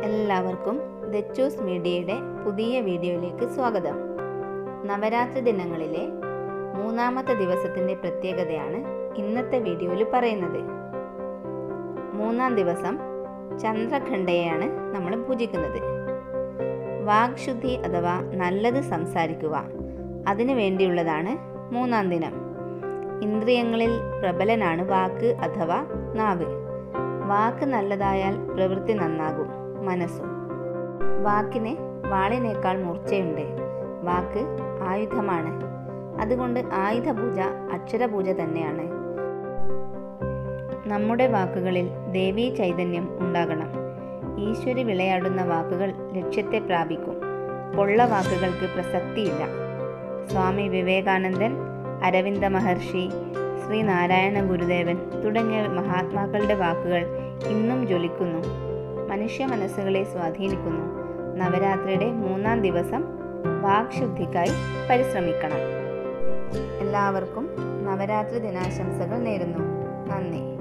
എല്ലാവർക്കും ദച്ചൂസ് മീഡിയയുടെ പുതിയ വീഡിയോയിലേക്ക് സ്വാഗതം നവരാത്രി ദിനങ്ങളിലെ മൂന്നാമത്തെ ദിവസത്തിൻ്റെ പ്രത്യേകതയാണ് ഇന്നത്തെ വീഡിയോയിൽ പറയുന്നത് മൂന്നാം ദിവസം ചന്ദ്രഖണ്ഡയെയാണ് നമ്മൾ പൂജിക്കുന്നത് വാക്ശുദ്ധി അഥവാ നല്ലത് സംസാരിക്കുക അതിനു വേണ്ടിയുള്ളതാണ് മൂന്നാം ദിനം ഇന്ദ്രിയങ്ങളിൽ പ്രബലനാണ് വാക്ക് അഥവാ നാവ് വാക്ക് നല്ലതായാൽ പ്രവൃത്തി നന്നാകും മനസ്സും വാക്കിന് വാളിനേക്കാൾ മൂർച്ചയുണ്ട് വാക്ക് ആയുധമാണ് അതുകൊണ്ട് ആയുധപൂജ അക്ഷരപൂജ തന്നെയാണ് നമ്മുടെ വാക്കുകളിൽ ദേവീ ചൈതന്യം ഉണ്ടാകണം ഈശ്വരി വിളയാടുന്ന വാക്കുകൾ ലക്ഷ്യത്തെ പ്രാപിക്കും പൊള്ള വാക്കുകൾക്ക് പ്രസക്തിയില്ല സ്വാമി വിവേകാനന്ദൻ അരവിന്ദ മഹർഷി ശ്രീനാരായണ ഗുരുദേവൻ തുടങ്ങിയ മഹാത്മാക്കളുടെ വാക്കുകൾ ഇന്നും ജ്വലിക്കുന്നു മനുഷ്യ മനസ്സുകളെ സ്വാധീനിക്കുന്നു നവരാത്രിയുടെ മൂന്നാം ദിവസം വാക്ശുദ്ധിക്കായി പരിശ്രമിക്കണം എല്ലാവർക്കും നവരാത്രി ദിനാശംസകൾ നേരുന്നു നന്ദി